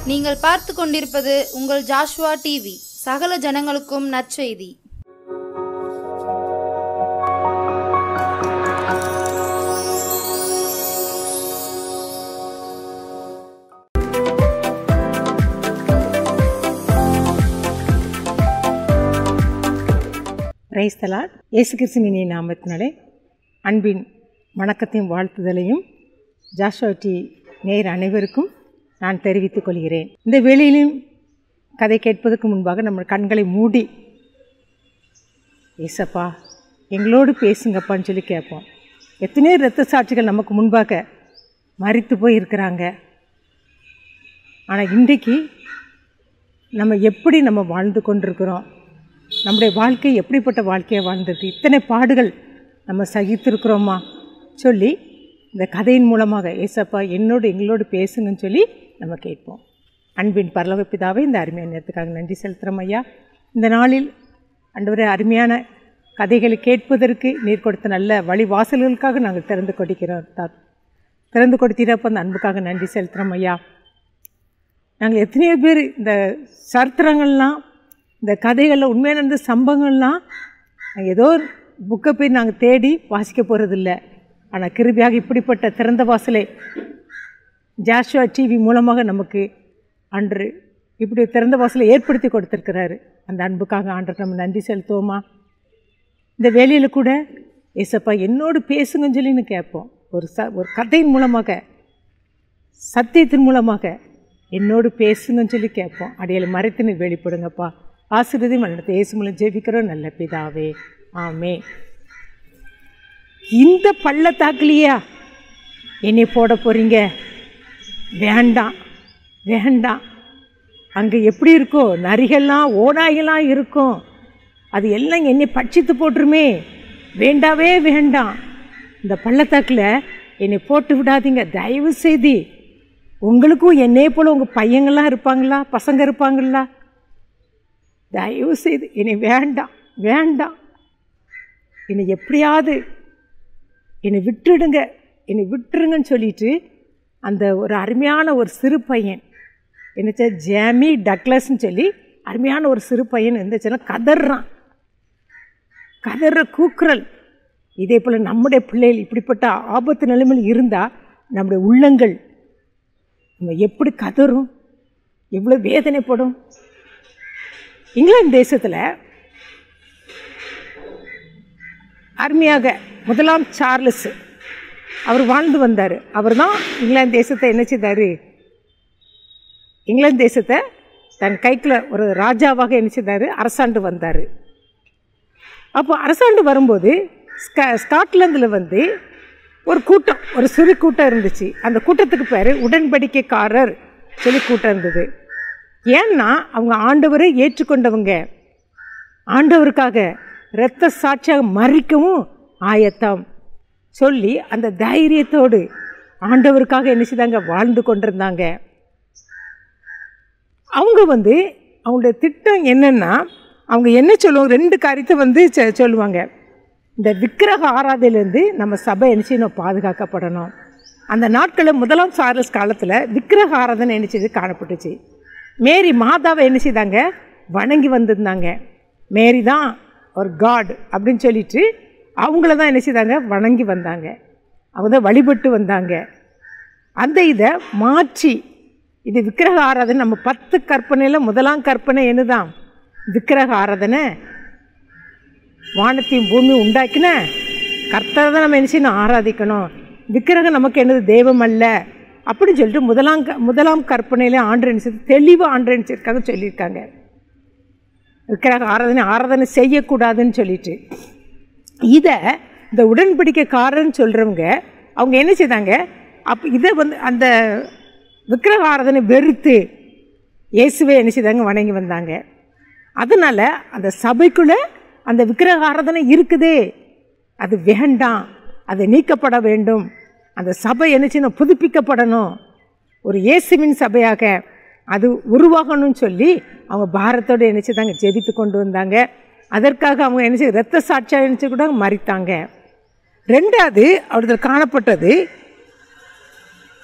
நீங்கள் பார்த்து கொண்டிருப்பது உங்கள் ஜாஷ்வா டிவி சகல ஜனங்களுக்கும் நற்செய்தி பிரைஸ்தலாட் இயேசு கிறிஸ்துவின் இனிய நாமத்தினாலே அன்பின் வணக்கத்தையும் வாழ்த்துதலையும் ஜாஷுவா டி நேர் அனைவருக்கும் நான் தெரிவித்துக் கொள்கிறேன் இந்த வேளையிலும் கதை கேட்பதற்கு முன்பாக நம்ம கண்களை மூடி ஏசப்பா எங்களோடு பேசுங்கப்பான்னு சொல்லி கேட்போம் எத்தனையோ இரத்த சாட்சிகள் நமக்கு முன்பாக மறித்து போய் இருக்கிறாங்க ஆனால் இன்றைக்கு நம்ம எப்படி நம்ம வாழ்ந்து கொண்டிருக்கிறோம் நம்முடைய வாழ்க்கை எப்படிப்பட்ட வாழ்க்கையாக வாழ்ந்தது இத்தனை பாடுகள் நம்ம சகித்திருக்கிறோமா சொல்லி இந்த கதையின் மூலமாக ஏசப்பா என்னோடு எங்களோடு பேசுங்கன்னு சொல்லி நம்ம கேட்போம் அன்பின் பரலோக பிதாவே இந்த அருமையான நேரத்துக்காக நன்றி செலுத்துகிறோம் ஐயா இந்த நாளில் அன்றுவரே அருமையான கதைகளை கேட்பதற்கு நீர் கொடுத்த நல்ல வழி வாசல்களுக்காக நாங்கள் திறந்து கொடுக்கிறோம் தா திறந்து கொடுத்தீரப்போ அந்த அன்புக்காக நன்றி செலுத்துகிறோம் ஐயா நாங்கள் எத்தனையோ பேர் இந்த சரித்திரங்கள்லாம் இந்த கதைகளில் உண்மையான இந்த சம்பவங்கள்லாம் நாங்கள் ஏதோ புக்கை போய் நாங்கள் தேடி வாசிக்க போகிறதில்ல ஆனால் கிருபியாக இப்படிப்பட்ட திறந்த வாசலை ஜாஷுவா டிவி மூலமாக நமக்கு அன்று இப்படி திறந்த வாசலை ஏற்படுத்தி கொடுத்துருக்கிறாரு அந்த அன்புக்காக ஆண்டு நம்ம நன்றி செலுத்துவோமா இந்த வேலையில் கூட ஏசப்பா என்னோடு பேசுங்கன்னு சொல்லின்னு கேட்போம் ஒரு ச ஒரு கதையின் மூலமாக சத்தியத்தின் மூலமாக என்னோடு பேசுங்கன்னு சொல்லி கேட்போம் அடையாள மறைத்து நீர் வெளிப்படுங்கப்பா ஆசிரியதை மன்னத்தை இயேசு மூலம் ஜெபிக்கிறோம் நல்ல பிதாவே ஆமே இந்த பள்ளத்தாக்குலையா என்னை போட போகிறீங்க வேண்டாம் வேண்டாம் அங்கே எப்படி இருக்கோ நரிகள்லாம் ஓநாய்கள்லாம் இருக்கும் அது எல்லாம் என்னை பட்சித்து போட்டுருமே வேண்டாவே வேண்டாம் இந்த பள்ளத்தாக்கில் என்னை போட்டு விடாதீங்க தயவு செய்து உங்களுக்கும் என்னையே போல் உங்கள் பையங்கள்லாம் இருப்பாங்களா பசங்க இருப்பாங்களா தயவு செய்து என்னை வேண்டாம் வேண்டாம் என்னை எப்படியாவது என்னை விட்டுடுங்க என்னை விட்டுருங்கன்னு சொல்லிட்டு அந்த ஒரு அருமையான ஒரு சிறு பையன் என்னச்சா ஜேமி டக்லஸ்ன்னு சொல்லி அருமையான ஒரு சிறு பையன் இருந்துச்சுன்னா கதறான் கதற கூக்குரல் இதே போல் நம்முடைய பிள்ளைகள் இப்படிப்பட்ட ஆபத்து நிலைமையில் இருந்தால் நம்முடைய உள்ளங்கள் நம்ம எப்படி கதறும் எவ்வளோ வேதனைப்படும் இங்கிலாந்து தேசத்தில் அருமையாக முதலாம் சார்லஸ் அவர் வாழ்ந்து வந்தார் அவர் தான் இங்கிலாந்து தேசத்தை என்ன செய்தார் இங்கிலாந்து தேசத்தை தன் கைக்குள்ள ஒரு ராஜாவாக என்ன செய்தார் அரசாண்டு வந்தார் அப்போ அரசாண்டு வரும்போது ஸ்கா ஸ்காட்லாந்தில் வந்து ஒரு கூட்டம் ஒரு சிறு கூட்டம் இருந்துச்சு அந்த கூட்டத்துக்கு பேர் உடன்படிக்கைக்காரர் சொல்லி கூட்டம் இருந்தது ஏன்னா அவங்க ஆண்டவரை ஏற்றுக்கொண்டவங்க ஆண்டவருக்காக இரத்த சாட்சியாக மறிக்கவும் ஆயத்தம் சொல்லி அந்த தைரியத்தோடு ஆண்டவருக்காக என்ன செய்தாங்க வாழ்ந்து கொண்டிருந்தாங்க அவங்க வந்து அவங்களுடைய திட்டம் என்னென்னா அவங்க என்ன சொல்லுவாங்க ரெண்டு காரியத்தை வந்து சொ- சொல்லுவாங்க இந்த விக்கிரக ஆராதையிலேருந்து நம்ம சபை என்ன செய்யணும் பாதுகாக்கப்படணும் அந்த நாட்களில் முதலாம் சார்லஸ் காலத்தில் விக்கிரக ஆராதனை என்ன செய்து காணப்பட்டுச்சு மேரி மாதாவை என்ன செய்தாங்க வணங்கி வந்திருந்தாங்க மேரி தான் ஒரு காட் அப்படின்னு சொல்லிட்டு அவங்கள தான் என்ன செய்தாங்க வணங்கி வந்தாங்க அவங்க தான் வழிபட்டு வந்தாங்க அந்த இதை மாற்றி இது விக்கிரக ஆராதனை நம்ம பத்து கற்பனையில் முதலாம் கற்பனை என்னதான் விக்கிரக ஆராதனை வானத்தையும் பூமியும் உண்டாக்கின கர்த்தரை தான் நம்ம என்ன செய்யணும் ஆராதிக்கணும் விக்கிரகம் நமக்கு என்னது தெய்வம் அல்ல அப்படின்னு சொல்லிட்டு முதலாம் க- முதலாம் கற்பனையில ஆண்டு என்ன செய்து தெளிவாக ஆண்டு என்ன செய்யிருக்காங்க சொல்லியிருக்காங்க விக்கிரக ஆராதனை ஆராதனை செய்யக்கூடாதுன்னு சொல்லிட்டு இதை இந்த உடன்படிக்கைக்காரன்னு சொல்கிறவங்க அவங்க என்ன செய்தாங்க அப்போ இதை வந்து அந்த விக்கிரக ஆராதனை வெறுத்து இயேசுவை என்ன செய்தாங்க வணங்கி வந்தாங்க அதனால் அந்த சபைக்குள்ளே அந்த விக்கிரக ஆராதனை இருக்குதே அது வேண்டாம் அது நீக்கப்பட வேண்டும் அந்த சபை என்ன செய்யணும் புதுப்பிக்கப்படணும் ஒரு இயேசுவின் சபையாக அது உருவாகணும்னு சொல்லி அவங்க பாரத்தோடு என்ன செய்தாங்க ஜெபித்து கொண்டு வந்தாங்க அதற்காக அவங்க என்ன செய்ய ரத்த சாட்சியாக நினச்சி கூட மறித்தாங்க ரெண்டாவது அவர்கள் காணப்பட்டது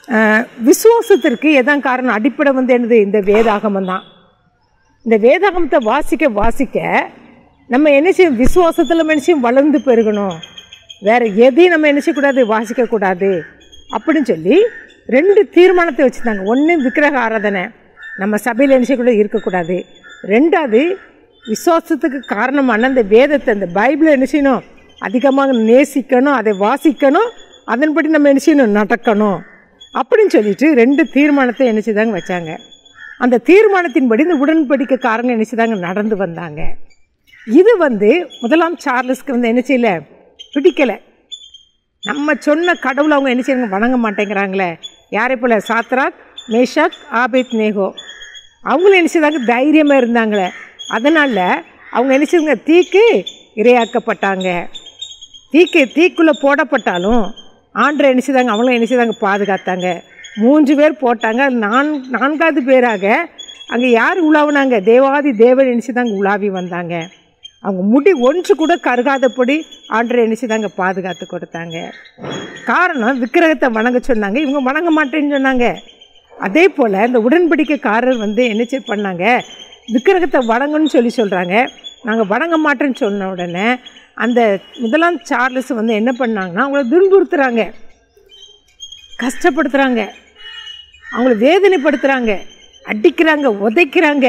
அஹ், விசுவாசத்திற்கு எதான் காரணம் அடிப்படை வந்து என்னது இந்த வேதாகமம் தான் இந்த வேதாகமத்தை வாசிக்க வாசிக்க நம்ம என்ன செய்யும் விசுவாசத்தில் மனுஷன் வளர்ந்து பெருகணும் வேற எதையும் நம்ம என்ன செய்யக்கூடாது வாசிக்கக்கூடாது அப்படின்னு சொல்லி ரெண்டு தீர்மானத்தை வச்சுருந்தாங்க ஒன்று விக்கிரக ஆராதனை நம்ம சபையில் என்ன செய்யக்கூடாது இருக்கக்கூடாது ரெண்டாவது விசுவாசத்துக்கு காரணமான அந்த வேதத்தை அந்த பைபிளை என்ன செய்யணும் அதிகமாக நேசிக்கணும் அதை வாசிக்கணும் அதன்படி நம்ம என்ன செய்யணும் நடக்கணும் அப்படின்னு சொல்லிட்டு ரெண்டு தீர்மானத்தை என்ன செய்தாங்க வச்சாங்க அந்த தீர்மானத்தின்படி இந்த உடன்படிக்கைக்காரங்க என்ன செய்தாங்க நடந்து வந்தாங்க இது வந்து முதலாம் சார்லஸ்க்கு வந்து என்ன செய்யல பிடிக்கலை நம்ம சொன்ன கடவுளை அவங்க என்ன செய்யறாங்க வணங்க மாட்டேங்கிறாங்களே யாரை போல சாத்ராக் மேஷாக் ஆபேத் நேகோ அவங்களும் என்ன செய்தாங்க தைரியமாக இருந்தாங்களே அதனால் அவங்க என்ன செய்தாங்க தீக்கு இரையாக்கப்பட்டாங்க தீக்கு தீக்குள்ளே போடப்பட்டாலும் ஆண்டரை என்ன செய்தாங்க அவங்களும் என்ன செய்தாங்க பாதுகாத்தாங்க மூன்று பேர் போட்டாங்க அதுல நான் நான்காவது பேராக அங்கே யார் உலாவுனாங்க தேவாதி தேவன் என்ன செய்தாங்க உலாவி வந்தாங்க அவங்க முடி ஒன்று கூட கருகாதபடி ஆண்டரை என்ன செய்தாங்க பாதுகாத்து கொடுத்தாங்க காரணம் விக்கிரகத்தை வணங்க சொன்னாங்க இவங்க வணங்க மாட்டேன்னு சொன்னாங்க அதே போல் இந்த உடன்படிக்கைக்காரர் வந்து என்ன செய் பண்ணாங்க விக்கிரகத்தை வணங்கன்னு சொல்லி சொல்கிறாங்க நாங்கள் வணங்க மாட்டேன்னு சொன்ன உடனே அந்த முதலாம் சார்லஸ் வந்து என்ன பண்ணாங்கன்னா அவங்கள துன்புறுத்துறாங்க கஷ்டப்படுத்துகிறாங்க அவங்கள வேதனைப்படுத்துகிறாங்க அடிக்கிறாங்க உதைக்கிறாங்க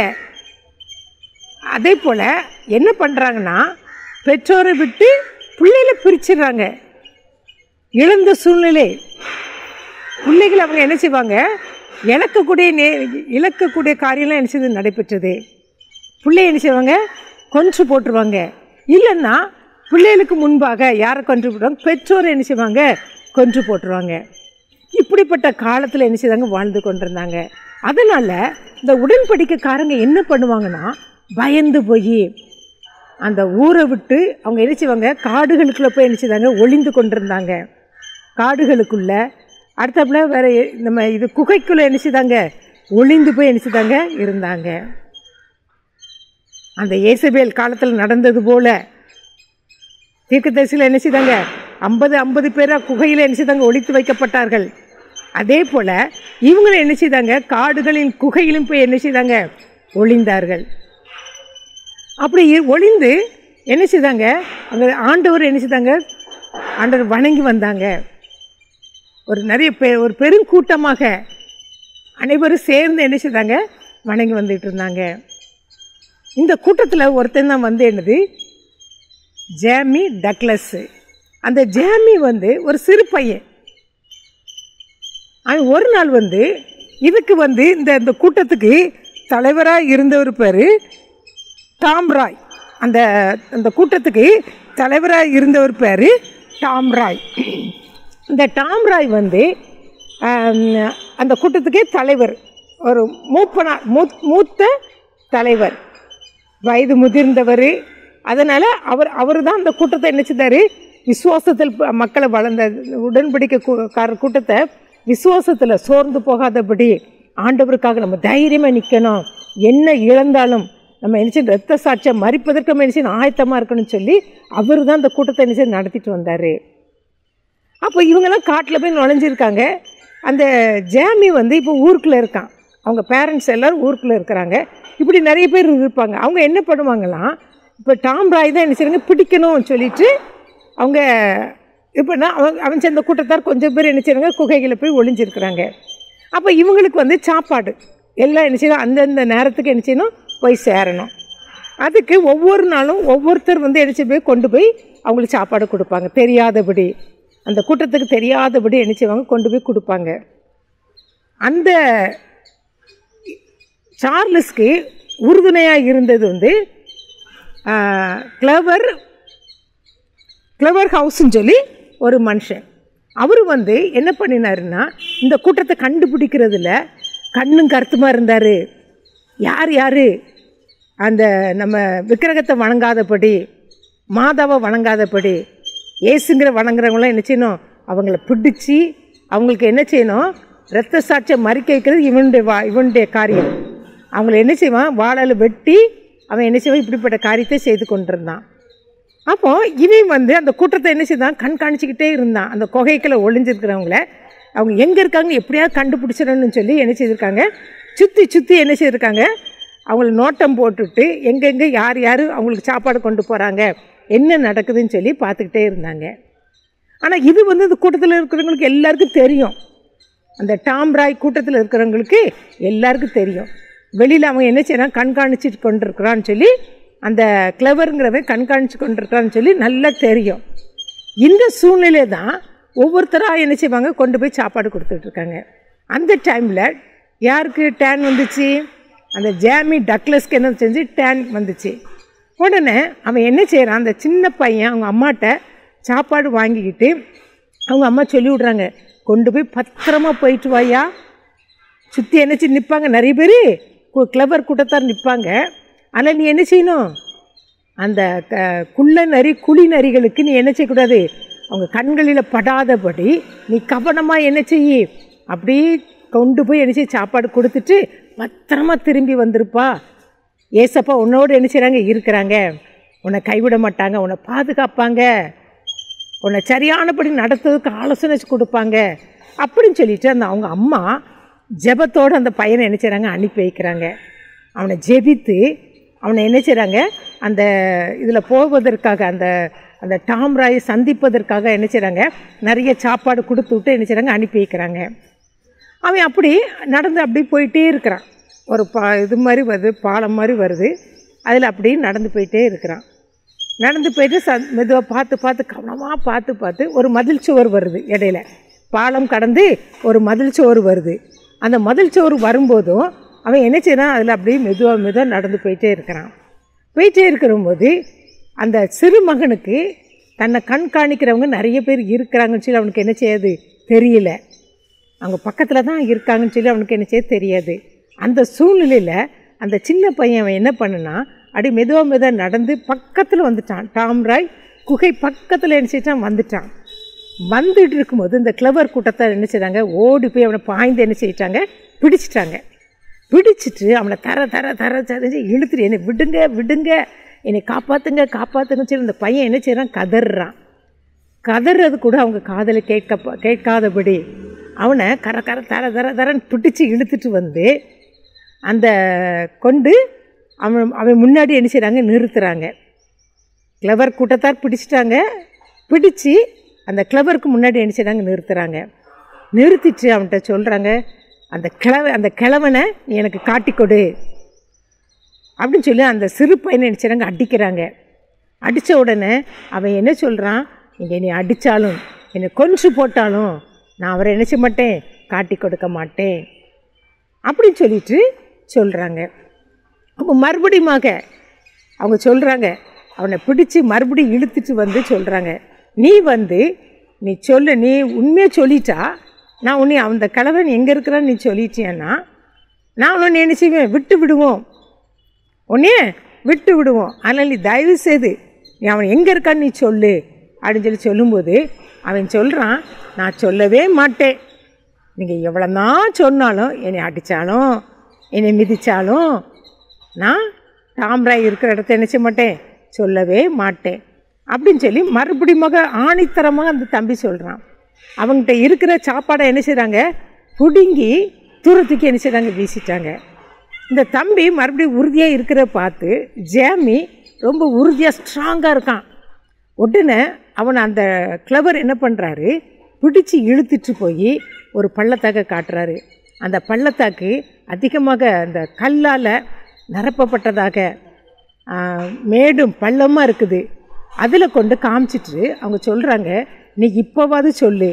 அதே போல் என்ன பண்ணுறாங்கன்னா பெற்றோரை விட்டு பிள்ளைகளை பிரிச்சிடுறாங்க இழந்த சூழ்நிலை பிள்ளைகள் அவங்க என்ன செய்வாங்க இழக்கக்கூடிய நே இழக்கக்கூடிய காரியம்லாம் என்ன செய்து நடைபெற்றது பிள்ளை என்ன செய்வாங்க கொன்று போட்டுருவாங்க இல்லைன்னா பிள்ளைகளுக்கு முன்பாக யாரை கொன்று போட்டுருவாங்க பெற்றோரை என்ன செய்வாங்க கொன்று போட்டுருவாங்க இப்படிப்பட்ட காலத்தில் என்ன செய்தாங்க வாழ்ந்து கொண்டிருந்தாங்க அதனால் இந்த உடன்படிக்கைக்காரங்க என்ன பண்ணுவாங்கன்னா பயந்து போய் அந்த ஊரை விட்டு அவங்க என்ன செய்வாங்க காடுகளுக்குள்ளே போய் என்ன செய்தாங்க ஒளிந்து கொண்டிருந்தாங்க காடுகளுக்குள்ள அடுத்தாப்புல வேற எ- நம்ம இது குகைக்குள்ளே என்ன செய்தாங்க ஒளிந்து போய் என்ன செய்தாங்க இருந்தாங்க அந்த இயேசபேல் காலத்தில் நடந்தது போல தீர்க்கதரிசியில் என்ன செய்தாங்க ஐம்பது ஐம்பது பேராக குகையில் என்ன செய்தாங்க ஒளித்து வைக்கப்பட்டார்கள் அதே போல் இவங்களும் என்ன செய்தாங்க காடுகளின் குகையிலும் போய் என்ன செய்தாங்க ஒளிந்தார்கள் அப்படி இ- ஒளிந்து என்ன செய்தாங்க அங்கே ஆண்டவர் என்ன செய்தாங்க ஆண்டவர் வணங்கி வந்தாங்க ஒரு நிறைய பெ ஒரு பெருங்கூட்டமாக அனைவரும் சேர்ந்து என்ன செய்தாங்க வணங்கி வந்துட்டு இருந்தாங்க இந்த கூட்டத்தில் ஒருத்தன் தான் வந்து என்னது ஜேமி டக்ளஸ்ஸு அந்த ஜேமி வந்து ஒரு சிறு பையன் அவன் ஒரு நாள் வந்து இதுக்கு வந்து இந்த இந்த கூட்டத்துக்கு தலைவராக இருந்தவர் பேர் டாம் ராய் அந்த அந்த கூட்டத்துக்கு தலைவராக இருந்தவர் பேர் டாம் ராய் இந்த டாம் ராய் வந்து ஆம், அந்த கூட்டத்துக்கே தலைவர் ஒரு மூப்பனா மூத் மூத்த தலைவர் வயது முதிர்ந்தவர் அதனால் அவர் அவர் தான் அந்த கூட்டத்தை என்ன செய்தார் விசுவாசத்தில் ப- மக்களை வளர்ந்த உடன்படிக்கை கூ- காரர் கூட்டத்தை விசுவாசத்தில் சோர்ந்து போகாதபடி ஆண்டவருக்காக நம்ம தைரியமாக நிற்கணும் என்ன இழந்தாலும் நம்ம என்ன செய்யணும் ரத்த சாட்சியம் மறிப்பதற்கு நம்ம என்ன செய்யணும் ஆயத்தமாக இருக்கணும்னு சொல்லி அவர் தான் அந்த கூட்டத்தை என்ன செய்ய நடத்திட்டு வந்தார் அப்போ இவங்கெல்லாம் காட்டில் போய் நுழைஞ்சிருக்காங்க அந்த ஜாமி வந்து இப்போ ஊருக்குள்ளே இருக்கான் அவங்க பேரண்ட்ஸ் எல்லோரும் ஊருக்குள்ளே இருக்கிறாங்க இப்படி நிறைய பேர் இருப்பாங்க அவங்க என்ன பண்ணுவாங்களாம் இப்போ டாம் ராய் தான் என்ன செய்றாங்க பிடிக்கணும்னு சொல்லிட்டு அவங்க இப்போனா அவன் அவன் சேர்ந்த கூட்டத்தார் கொஞ்சம் பேர் என்ன செய்றாங்க குகைகளை போய் ஒளிஞ்சிருக்கிறாங்க அப்போ இவங்களுக்கு வந்து சாப்பாடு எல்லாம் என்ன செய்யணும் அந்தந்த நேரத்துக்கு என்ன செய்யணும் போய் சேரணும் அதுக்கு ஒவ்வொரு நாளும் ஒவ்வொருத்தர் வந்து என்ன செய்ய போய் கொண்டு போய் அவங்களுக்கு சாப்பாடு கொடுப்பாங்க தெரியாதபடி அந்த கூட்டத்துக்கு தெரியாதபடி என்ன செய்வாங்க கொண்டு போய் கொடுப்பாங்க அந்த சார்லஸ்க்கு உறுதுணையாக இருந்தது வந்து கிளவர் கிளவர் ஹவுஸ்ன்னு சொல்லி ஒரு மனுஷன் அவர் வந்து என்ன பண்ணினாருன்னா இந்த கூட்டத்தை கண்டுபிடிக்கிறதுல கண்ணும் கருத்துமா இருந்தார் யார் யார் அந்த நம்ம விக்கிரகத்தை வணங்காதபடி மாதாவை வணங்காதபடி ஏசுங்கிற வணங்குறவங்களாம் என்ன செய்யணும் அவங்கள பிடிச்சி அவங்களுக்கு என்ன செய்யணும் ரத்த சாட்சியம் மறிக்க வைக்கிறது இவனுடைய வா இவனுடைய காரியம் அவங்கள என்ன செய்வான் வாழால் வெட்டி அவன் என்ன செய்வான் இப்படிப்பட்ட காரியத்தை செய்து கொண்டிருந்தான் அப்போ இவன் வந்து அந்த கூட்டத்தை என்ன செய்தான் கண்காணிச்சுக்கிட்டே இருந்தான் அந்த குகைக்குள்ள ஒளிஞ்சிருக்கிறவங்கள அவங்க எங்கே இருக்காங்க எப்படியாவது கண்டுபிடிச்சிடணும்னு சொல்லி என்ன செய்திருக்காங்க சுற்றி சுற்றி என்ன செய்திருக்காங்க அவங்கள நோட்டம் போட்டுட்டு எங்கெங்கே யார் யார் அவங்களுக்கு சாப்பாடு கொண்டு போகிறாங்க என்ன நடக்குதுன்னு சொல்லி பார்த்துக்கிட்டே இருந்தாங்க ஆனால் இது வந்து இந்த கூட்டத்தில் இருக்கிறவங்களுக்கு எல்லாருக்கும் தெரியும் அந்த டாம்ராய் கூட்டத்தில் இருக்கிறவங்களுக்கு எல்லாருக்கும் தெரியும் வெளியில் அவன் என்ன செய்யறான் கண்காணிச்சிட்டு கொண்டிருக்கிறான்னு சொல்லி அந்த கிளவருங்கிறவன் கண்காணிச்சு கொண்டிருக்கிறான்னு சொல்லி நல்லா தெரியும் இந்த சூழ்நிலை தான் ஒவ்வொருத்தராக என்ன செய்வாங்க கொண்டு போய் சாப்பாடு கொடுத்துட்டு இருக்காங்க அந்த டைமில் யாருக்கு டேன் வந்துச்சு அந்த ஜேமி டக்லஸ்க்கு என்ன செஞ்சு டேன் வந்துச்சு உடனே அவன் என்ன செய்கிறான் அந்த சின்ன பையன் அவங்க அம்மாட்ட சாப்பாடு வாங்கிக்கிட்டு அவங்க அம்மா சொல்லி விட்றாங்க கொண்டு போய் பத்திரமா போயிட்டு வாயா சுற்றி என்ன செய்ய நிற்பாங்க நிறைய பேர் கிளவர் கூட்டத்தார் நிற்பாங்க ஆனால் நீ என்ன செய்யணும் அந்த க குள்ள நரி குழி நரிகளுக்கு நீ என்ன செய்யக்கூடாது அவங்க கண்களில் படாதபடி நீ கவனமாக என்ன செய்யி அப்படியே கொண்டு போய் என்ன செய்ய சாப்பாடு கொடுத்துட்டு பத்திரமா திரும்பி வந்திருப்பா ஏசப்பா உன்னோடு என்ன செய்கிறாங்க இருக்கிறாங்க உன்னை கைவிட மாட்டாங்க உன்னை பாதுகாப்பாங்க உன்னை சரியானபடி நடத்துறதுக்கு ஆலோசனை கொடுப்பாங்க அப்படின்னு சொல்லிட்டு அந்த அவங்க அம்மா ஜெபத்தோடு அந்த பையனை என்ன செய்கிறாங்க அனுப்பி வைக்கிறாங்க அவனை ஜெபித்து அவனை என்ன செய்கிறாங்க அந்த இதில் போவதற்காக அந்த அந்த டாம்ராயை சந்திப்பதற்காக என்ன செய்கிறாங்க நிறைய சாப்பாடு கொடுத்து விட்டு என்ன செய்கிறாங்க அனுப்பி வைக்கிறாங்க அவன் அப்படி நடந்து அப்படி போயிட்டே இருக்கிறான் ஒரு பா இது மாதிரி வருது பாலம் மாதிரி வருது அதில் அப்படியே நடந்து போயிட்டே இருக்கிறான் நடந்து போயிட்டு ச மெதுவாக பார்த்து பார்த்து கவனமாக பார்த்து பார்த்து ஒரு மதில் சுவர் வருது இடையில பாலம் கடந்து ஒரு மதில் சுவர் வருது அந்த மதில் சுவர் வரும்போதும் அவன் என்ன செய்யறான் அதில் அப்படியே மெதுவாக மெதுவாக நடந்து போயிட்டே இருக்கிறான் போயிட்டே இருக்கிறபோது அந்த சிறு மகனுக்கு தன்னை கண்காணிக்கிறவங்க நிறைய பேர் இருக்கிறாங்கன்னு சொல்லி அவனுக்கு என்ன செய்யாது தெரியல அவங்க பக்கத்தில் தான் இருக்காங்கன்னு சொல்லி அவனுக்கு என்ன செய்ய தெரியாது அந்த சூழ்நிலையில் அந்த சின்ன பையன் அவன் என்ன பண்ணுனா அப்படி மெதுவாக மெதுவாக நடந்து பக்கத்தில் வந்துட்டான் டாம்ராய் குகை பக்கத்தில் என்ன செஞ்சான் வந்துட்டான் வந்துட்டு இருக்கும்போது இந்த கிளவர் கூட்டத்தை என்ன செய்றாங்க ஓடி போய் அவனை பாய்ந்து என்ன செய்யிட்டாங்க பிடிச்சிட்டாங்க பிடிச்சிட்டு அவனை தர தர தர தரஞ்சு இழுத்துட்டு என்னை விடுங்க விடுங்க என்னை காப்பாற்றுங்க காப்பாற்றுங்கன்னு சொல்லி அந்த பையன் என்ன செய்கிறான் கதறான் கதறது கூட அவங்க காதில் கேட்க கேட்காதபடி அவனை கர கர தர தர தரன்னு பிடிச்சி இழுத்துட்டு வந்து அந்த கொண்டு அவன் அவன் முன்னாடி என்ன செய்கிறாங்க நிறுத்துகிறாங்க கிளவர் கூட்டத்தார் பிடிச்சிட்டாங்க பிடிச்சி அந்த கிளவருக்கு முன்னாடி என்ன செய்கிறாங்க நிறுத்துகிறாங்க நிறுத்திட்டு அவன்கிட்ட சொல்கிறாங்க அந்த கிழவ அந்த கிழவனை நீ எனக்கு காட்டி கொடு அப்படின்னு சொல்லி அந்த சிறு பையனை என்ன செய்கிறாங்க அடிக்கிறாங்க அடித்த உடனே அவன் என்ன சொல்கிறான் நீங்கள் என்னை அடித்தாலும் என்னை கொன்று போட்டாலும் நான் அவரை என்ன செய்ய மாட்டேன் காட்டி கொடுக்க மாட்டேன் அப்படின்னு சொல்லிட்டு சொல்கிறாங்க அப்போ மறுபடியுமாக அவங்க சொல்கிறாங்க அவனை பிடிச்சி மறுபடியும் இழுத்துட்டு வந்து சொல்கிறாங்க நீ வந்து நீ சொல்லு நீ உண்மையை சொல்லிட்டா நான் உன்னை அந்த கலவன் எங்கே இருக்கிறான்னு நீ சொல்லிட்டியன்னா நான் உன்னை என்ன செய்வேன் விட்டு விடுவோம் உன்னே விட்டு விடுவோம் அதனால் நீ தயவு செய்து நீ அவன் எங்கே இருக்கான்னு நீ சொல்லு அப்படின்னு சொல்லி சொல்லும்போது அவன் சொல்கிறான் நான் சொல்லவே மாட்டேன் நீங்கள் எவ்வளோ தான் சொன்னாலும் என்னை அடித்தாலும் என்னை மிதித்தாலும் நான் தாமராய் இருக்கிற இடத்த என்ன செய்ய மாட்டேன் சொல்லவே மாட்டேன் அப்படின்னு சொல்லி மறுபடியுமாக ஆணித்தரமாக அந்த தம்பி சொல்கிறான் அவங்ககிட்ட இருக்கிற சாப்பாடை என்ன செய்கிறாங்க பிடுங்கி தூரத்துக்கு என்ன செய்கிறாங்க வீசிட்டாங்க இந்த தம்பி மறுபடியும் உறுதியாக இருக்கிற பார்த்து ஜேமி ரொம்ப உறுதியாக ஸ்ட்ராங்காக இருக்கான் உடனே அவனை அந்த கிளவர் என்ன பண்ணுறாரு பிடிச்சி இழுத்துட்டு போய் ஒரு பள்ளத்தாக்கை காட்டுறாரு அந்த பள்ளத்தாக்கு அதிகமாக அந்த கல்லால் நிரப்பப்பட்டதாக ஆ, மேடும் பள்ளமாக இருக்குது அதில் கொண்டு காமிச்சிட்டு அவங்க சொல்கிறாங்க நீ இப்போவாது சொல்லு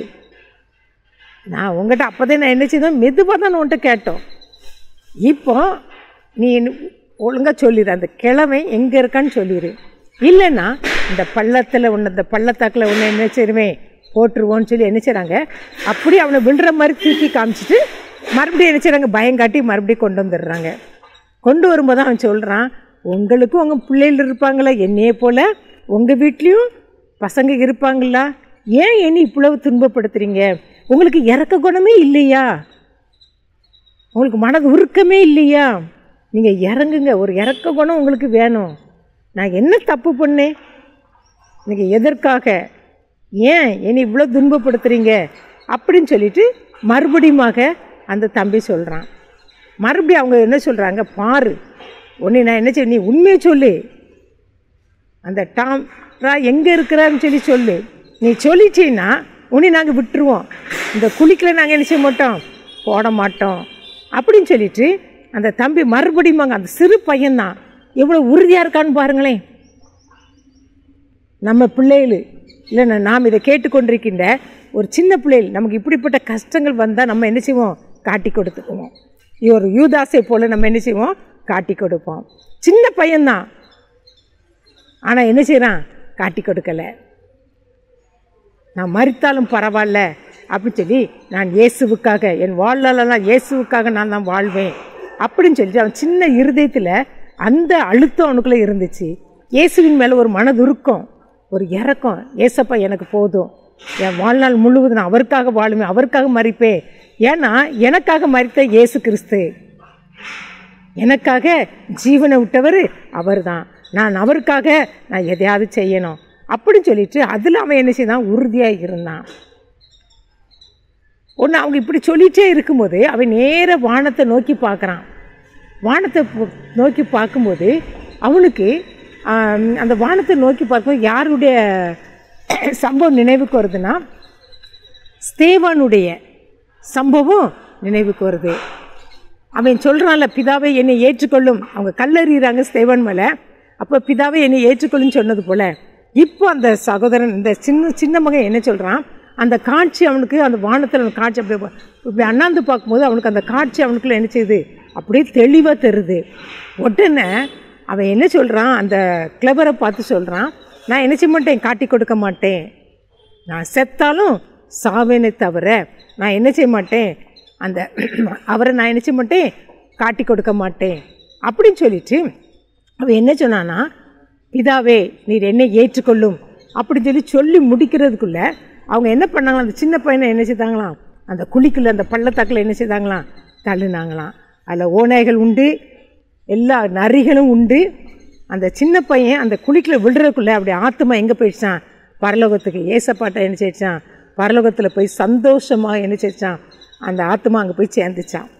நான் உங்கள்கிட்ட அப்போதே நான் என்ன செய்தேன் மெதுவாக தான் நான் உன்கிட்ட கேட்டோம் இப்போ நீ ஒழுங்காக சொல்லிடு அந்த கிழமை எங்கே இருக்கான்னு சொல்லிடு இல்லைன்னா இந்த பள்ளத்தில் ஒன்று இந்த பள்ளத்தாக்கில் ஒன்று என்ன செய்வேன் போட்டுருவோன்னு சொல்லி என்ன செய்கிறாங்க அப்படி அவனை விழுற மாதிரி தூக்கி காமிச்சிட்டு மறுபடியும் என்ன செய்கிறாங்க பயங்காட்டி மறுபடியும் கொண்டு வந்துடுறாங்க கொண்டு வரும்போது அவன் சொல்கிறான் உங்களுக்கும் உங்கள் பிள்ளைகள் இருப்பாங்களா என்னையே போல் உங்கள் வீட்லேயும் பசங்க இருப்பாங்களா ஏன் என்னை இவ்வளவு துன்பப்படுத்துறீங்க உங்களுக்கு இறக்க குணமே இல்லையா உங்களுக்கு மனது உருக்கமே இல்லையா நீங்கள் இறங்குங்க ஒரு இறக்க குணம் உங்களுக்கு வேணும் நான் என்ன தப்பு பண்ணேன் நீங்கள் எதற்காக ஏன் என்னை இவ்வளோ துன்பப்படுத்துறீங்க அப்படின்னு சொல்லிட்டு மறுபடியுமாக அந்த தம்பி சொல்கிறான் மறுபடியும் அவங்க என்ன சொல்கிறாங்க பாரு உன்னை நான் என்ன செய்ய நீ உண்மையை சொல்லு அந்த டாம் ரா எங்கே இருக்கிறான்னு சொல்லி சொல்லு நீ சொல்லிட்டீன்னா உன்னை நாங்கள் விட்டுருவோம் இந்த குழிக்கில் நாங்கள் என்ன செய்ய மாட்டோம் போட மாட்டோம் அப்படின்னு சொல்லிட்டு அந்த தம்பி மறுபடியும் அங்க அந்த சிறு பையன்தான் எவ்வளோ உறுதியாக இருக்கான்னு பாருங்களேன் நம்ம பிள்ளைகள் இல்லை நாம் இதை கேட்டுக்கொண்டிருக்கின்ற ஒரு சின்ன பிள்ளைகள் நமக்கு இப்படிப்பட்ட கஷ்டங்கள் வந்தால் நம்ம என்ன செய்வோம் காட்டி கொடுத்துக்குவோம் ஒரு யூதாசை போல் நம்ம என்ன செய்வோம் காட்டி கொடுப்போம் சின்ன பையன்தான் ஆனால் என்ன செய்கிறான் காட்டி கொடுக்கல நான் மறித்தாலும் பரவாயில்ல அப்படின்னு சொல்லி நான் இயேசுவுக்காக என் வாழ்நாளெல்லாம் இயேசுவுக்காக நான் தான் வாழ்வேன் அப்படின்னு சொல்லிட்டு அவன் சின்ன இருதயத்தில் அந்த அழுத்தம் அவனுக்குள்ளே இருந்துச்சு இயேசுவின் மேலே ஒரு மனதுருக்கம் ஒரு இறக்கம் ஏசப்பா எனக்கு போதும் என் வாழ்நாள் முழுவதும் நான் அவருக்காக வாழுவேன் அவருக்காக மறிப்பேன் ஏன்னா எனக்காக மறித்த இயேசு கிறிஸ்து எனக்காக ஜீவனை விட்டவர் அவர் தான் நான் அவருக்காக நான் எதையாவது செய்யணும் அப்படின்னு சொல்லிட்டு அதில் அவன் என்ன செய்தான் உறுதியாக இருந்தான் ஒன்று அவங்க இப்படி சொல்லிகிட்டே இருக்கும்போது அவன் நேர வானத்தை நோக்கி பார்க்குறான் வானத்தை பு- நோக்கி பார்க்கும்போது அவனுக்கு ஆம், அந்த வானத்தை நோக்கி பார்க்கும்போது யாருடைய சம்பவம் நினைவுக்கு வருதுன்னா ஸ்தேவானுடைய சம்பவம் நினைவுக்கு வருது அவன் சொல்கிறான்ல பிதாவை என்னை ஏற்றுக்கொள்ளும் அவங்க கல்லறிகிறாங்க ஸ்தேவன் மேலே அப்போ பிதாவை என்னை ஏற்றுக்கொள்ளும் சொன்னது போல் இப்போ அந்த சகோதரன் இந்த சின்ன சின்ன மகன் என்ன சொல்கிறான் அந்த காட்சி அவனுக்கு அந்த வானத்தில் அந்த காட்சி அப்படியே பா- இப்படி அண்ணாந்து பார்க்கும்போது அவனுக்கு அந்த காட்சி அவனுக்குள்ள என்ன செய்யுது அப்படியே தெளிவாக தெரியுது உடனே அவன் என்ன சொல்கிறான் அந்த கிளவரை பார்த்து சொல்கிறான் நான் என்ன செய்ய மாட்டேன் காட்டி கொடுக்க மாட்டேன் நான் செத்தாலும் சாவேனே தவிர நான் என்ன செய்ய மாட்டேன் அந்த அவரை நான் என்ன செய்ய மாட்டேன் காட்டி கொடுக்க மாட்டேன் அப்படின்னு சொல்லிட்டு அவன் என்ன சொன்னான்னா பிதாவே நீர் என்னை ஏற்றுக்கொள்ளும் அப்படின்னு சொல்லி சொல்லி முடிக்கிறதுக்குள்ள அவங்க என்ன பண்ணாங்களாம் அந்த சின்ன பையனை என்ன செய்தாங்களாம் அந்த குழிக்குள்ள அந்த பள்ளத்தாக்கில் என்ன செய்தாங்களாம் தள்ளுனாங்களாம் அதில் ஓநாய்கள் உண்டு எல்லா நரிகளும் உண்டு அந்த சின்ன பையன் அந்த குழிக்குள்ள விழுறதுக்குள்ளே அப்படி ஆத்மா எங்கே போயிடுச்சான் பரலோகத்துக்கு ஏசப்பாட்டை என்ன செய்ச்சான் பரலோகத்தில் போய் சந்தோஷமாக என்ன செய்ச்சான் அந்த ஆத்மா அங்கே போய் சேர்ந்துச்சான்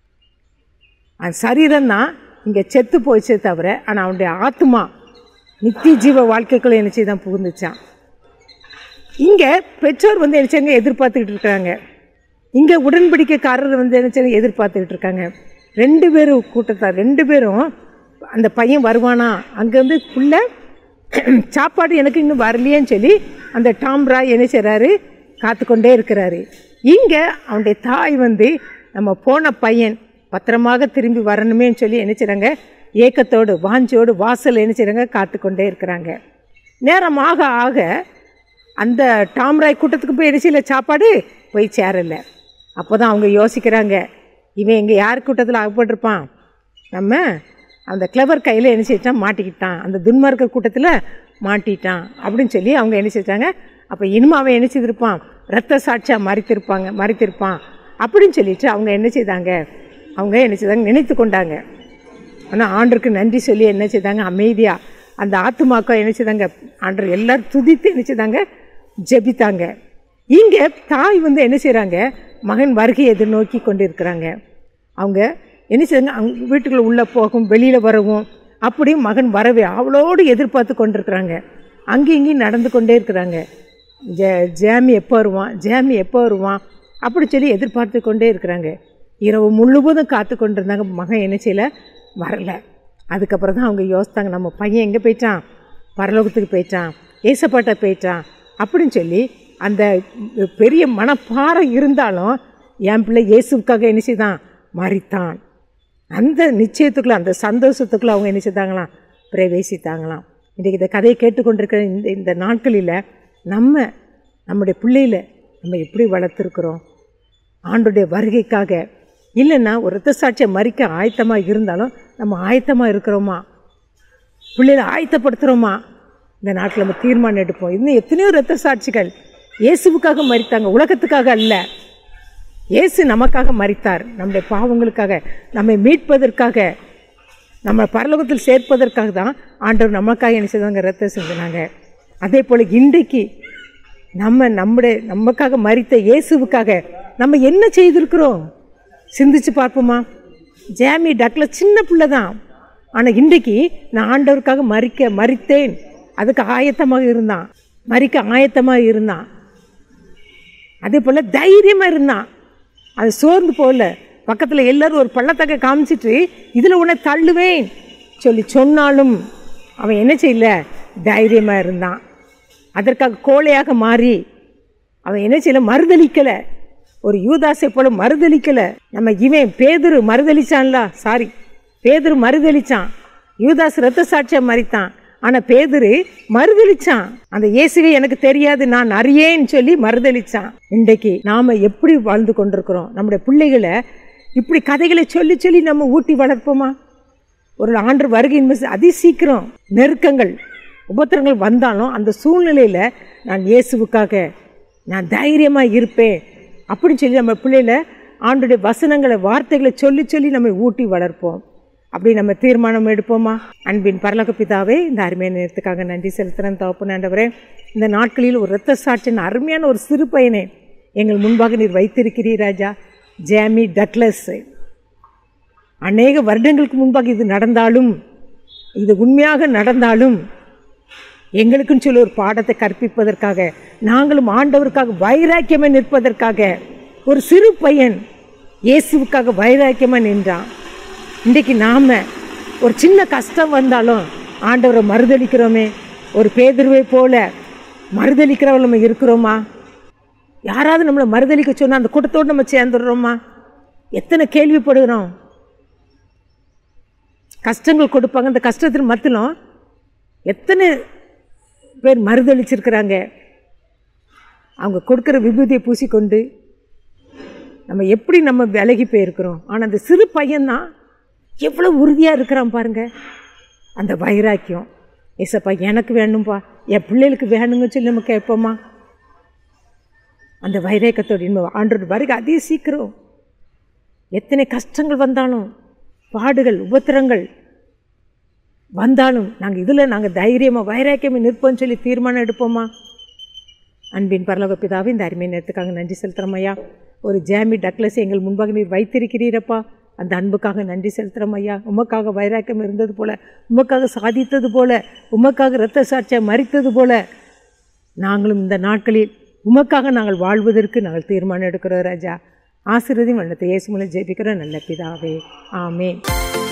அந்த சரீரம் தான் இங்கே செத்து போயிச்சே தவிர ஆனால் அவனுடைய ஆத்மா நித்திய ஜீவ வாழ்க்கைக்குள்ளே என்ன செய்தான் புகுந்துச்சான் இங்கே பெற்றோர் வந்து என்ன செய்யுங்க எதிர்பார்த்துக்கிட்டு இருக்காங்க இங்கே உடன்படிக்கைக்காரர் வந்து என்ன செய்யுங்க எதிர்பார்த்துக்கிட்டு இருக்காங்க ரெண்டு பேரும் கூட்டத்தார் ரெண்டு பேரும் அந்த பையன் வருவானா அங்கேருந்து புள்ள சாப்பாடு எனக்கு இன்னும் வரலையேன்னு சொல்லி அந்த டாம் ராய் என்ன செய்கிறாரு காத்துக்கொண்டே இருக்கிறாரு இங்கே அவனுடைய தாய் வந்து நம்ம போன பையன் பத்திரமாக திரும்பி வரணுமேன்னு சொல்லி என்ன செய்கிறாங்க ஏக்கத்தோடு வாஞ்சோடு வாசல் என்ன செய்கிறாங்க காத்துக்கொண்டே இருக்கிறாங்க நேரமாக ஆக அந்த டாம்ராய் கூட்டத்துக்கு போய் என்ன சாப்பாடு போய் சேரல அப்போ தான் அவங்க யோசிக்கிறாங்க இவன் எங்கே யார் கூட்டத்தில் அகப்பட்டிருப்பான் நம்ம அந்த கிளவர் கையில் என்ன செஞ்சிட்டான் மாட்டிக்கிட்டான் அந்த துன்மார்க்க கூட்டத்தில் மாட்டிட்டான் அப்படின்னு சொல்லி அவங்க என்ன செஞ்சாங்க அப்போ இனிமே அவன் என்ன செய்திருப்பான் ரத்த சாட்சியாக மறித்திருப்பாங்க மறித்திருப்பான் அப்படின்னு சொல்லிட்டு அவங்க என்ன செய்தாங்க அவங்க என்ன செய்தாங்க நினைத்து கொண்டாங்க ஆனால் ஆண்டருக்கு நன்றி சொல்லி என்ன செய்தாங்க அமைதியாக அந்த ஆத்துமாக்கா என்ன செய்தாங்க ஆண்டர் எல்லாரும் துதித்து என்ன செய்தாங்க ஜெபித்தாங்க இங்கே தாய் வந்து என்ன செய்கிறாங்க மகன் வருகையை எதிர்நோக்கி கொண்டு இருக்கிறாங்க அவங்க என்ன செய்றாங்க அவங்க வீட்டுக்குள்ள உள்ளே போகும் வெளியில் வரவும் அப்படியும் மகன் வரவே அவளோடு எதிர்பார்த்து கொண்டிருக்கிறாங்க அங்கேயும் இங்கேயும் நடந்து கொண்டே இருக்கிறாங்க ஜே ஜேமி எப்போ வருவான் ஜேமி எப்போ வருவான் அப்படி சொல்லி எதிர்பார்த்து கொண்டே இருக்கிறாங்க இரவு முழுவதும் காத்து கொண்டிருந்தாங்க மகன் என்ன செய்யல வரல அதுக்கப்புறம் தான் அவங்க யோசித்தாங்க நம்ம பையன் எங்கே போயிட்டான் பரலோகத்துக்கு போயிட்டான் ஏசப்பாட்ட போயிட்டான் அப்படின்னு சொல்லி அந்த பெரிய மனப்பாரம் இருந்தாலும் என் பிள்ளை இயேசுவுக்காக என்ன செய்தான் மறித்தான் அந்த நிச்சயத்துக்குள்ள அந்த சந்தோஷத்துக்குள்ள அவங்க என்ன செய்தாங்களாம் பிரவேசித்தாங்களாம் இன்றைக்கி இந்த கதையை கேட்டுக்கொண்டிருக்கிற இந்த இந்த நாட்களில் நம்ம நம்முடைய பிள்ளையில நம்ம எப்படி வளர்த்துருக்குறோம் ஆண்டுடைய வருகைக்காக இல்லைன்னா ஒரு ரத்த சாட்சியை மறிக்க ஆயத்தமாக இருந்தாலும் நம்ம ஆயத்தமாக இருக்கிறோமா பிள்ளைகளை ஆயத்தப்படுத்துகிறோமா இந்த நாட்டில் நம்ம தீர்மானம் எடுப்போம் இன்னும் எத்தனையோ ரத்த சாட்சிகள் இயேசுவுக்காக மறித்தாங்க உலகத்துக்காக அல்ல இயேசு நமக்காக மறித்தார் நம்முடைய பாவங்களுக்காக நம்மை மீட்பதற்காக நம்ம பரலோகத்தில் சேர்ப்பதற்காக தான் ஆண்டவர் நமக்காக என்ன செய்தாங்க ரத்தம் செஞ்சினாங்க அதே போல் இன்றைக்கு நம்ம நம்முடைய நமக்காக மறித்த இயேசுவுக்காக நம்ம என்ன செய்திருக்கிறோம் சிந்திச்சு பார்ப்போமா ஜேமி டக்ல சின்ன பிள்ளை தான் ஆனால் இன்றைக்கு நான் ஆண்டவருக்காக மறிக்க மறித்தேன் அதுக்கு ஆயத்தமாக இருந்தான் மறிக்க ஆயத்தமாக இருந்தான் அதே போல் தைரியமாக இருந்தான் அது சோர்ந்து போகல பக்கத்தில் எல்லாரும் ஒரு பள்ளத்தக்க காமிச்சிட்டு இதில் உன்னை தள்ளுவேன் சொல்லி சொன்னாலும் அவன் என்ன செய்யல தைரியமாக இருந்தான் அதற்காக கோழையாக மாறி அவன் என்ன செய்யல மறுதளிக்கலை ஒரு யூதாசை போல மறுதளிக்கலை நம்ம இவன் பேதுரு மறுதளிச்சான்ல சாரி பேதுரு மறுதளிச்சான் யூதாஸ் ரத்த சாட்சியா மறித்தான் ஆனால் பேதுரு மறுதளிச்சான் அந்த இயேசுவே எனக்கு தெரியாது நான் அறியேன்னு சொல்லி மறுதளிச்சான் இன்றைக்கு நாம எப்படி வாழ்ந்து கொண்டிருக்கிறோம் நம்முடைய பிள்ளைகளை இப்படி கதைகளை சொல்லி சொல்லி நம்ம ஊட்டி வளர்ப்போமா ஒரு ஆண்டு வருகையின் மிஸ் அதி சீக்கிரம் நெருக்கங்கள் உபத்திரங்கள் வந்தாலும் அந்த சூழ்நிலையில் நான் இயேசுவுக்காக நான் தைரியமாக இருப்பேன் அப்படின்னு சொல்லி நம்ம பிள்ளைகளை ஆண்டுடைய வசனங்களை வார்த்தைகளை சொல்லி சொல்லி நம்ம ஊட்டி வளர்ப்போம் அப்படி நம்ம தீர்மானம் எடுப்போமா அன்பின் பரலக பிதாவே இந்த அருமையான நேரத்துக்காக நன்றி செலுத்துகிறேன் தகப்பனாண்டவரே இந்த நாட்களில் ஒரு இரத்த சாட்சியின் அருமையான ஒரு சிறு பையனை எங்கள் முன்பாக நீர் வைத்திருக்கிறீர் ராஜா ஜேமி டக்லஸ் அநேக வருடங்களுக்கு முன்பாக இது நடந்தாலும் இது உண்மையாக நடந்தாலும் எங்களுக்குன்னு சொல்லி ஒரு பாடத்தை கற்பிப்பதற்காக நாங்களும் ஆண்டவருக்காக வைராக்கியமாக நிற்பதற்காக ஒரு சிறு பையன் இயேசுவுக்காக வைராக்கியமாக நின்றான் இன்றைக்கு நாம் ஒரு சின்ன கஷ்டம் வந்தாலும் ஆண்டவரை மறுதளிக்கிறோமே ஒரு பேதுருவை போல மறுதளிக்கிறவள் நம்ம இருக்கிறோமா யாராவது நம்மளை மறுதளிக்க சொன்னால் அந்த கூட்டத்தோடு நம்ம சேர்ந்துடுறோமா எத்தனை கேள்விப்படுகிறோம் கஷ்டங்கள் கொடுப்பாங்க அந்த கஷ்டத்தின் மத்தியிலும் எத்தனை பேர் மறுதளிச்சிருக்கிறாங்க அவங்க கொடுக்குற விபூதியை பூசிக்கொண்டு நம்ம எப்படி நம்ம விலகி போயிருக்கிறோம் ஆனால் அந்த சிறு பையன்தான் எவ்வளோ உறுதியாக இருக்கிறான் பாருங்க அந்த வைராக்கியம் ஏசப்பா எனக்கு வேணும்பா என் பிள்ளைகளுக்கு வேணுங்க சொல்லி நம்ம கேட்போமா அந்த வைராக்கியத்தோடு இன்பம் ஆண்டோட வருகை அதே சீக்கிரம் எத்தனை கஷ்டங்கள் வந்தாலும் பாடுகள் உபத்திரங்கள் வந்தாலும் நாங்கள் இதில் நாங்கள் தைரியமாக வைராக்கியமாக நிற்போம்னு சொல்லி தீர்மானம் எடுப்போமா அன்பின் பரலோக பிதாவே இந்த அருமை நேரத்துக்காக நன்றி செலுத்துகிறோம் ஐயா ஒரு ஜாமி டக்லஸ் எங்கள் முன்பாக நீர் வைத்திருக்கிறீரப்பா அந்த அன்புக்காக நன்றி செலுத்துகிறோம் ஐயா உமக்காக வைராக்கியம் இருந்தது போல உமக்காக சாதித்தது போல உமக்காக இரத்த சாட்சியாக மறித்தது போல நாங்களும் இந்த நாட்களில் உமக்காக நாங்கள் வாழ்வதற்கு நாங்கள் தீர்மானம் எடுக்கிறோம் ராஜா ஆசிரியதையும் வண்ணத்தை இயேசு மூலம் ஜெபிக்கிறோம் நல்ல பிதாவே ஆமென்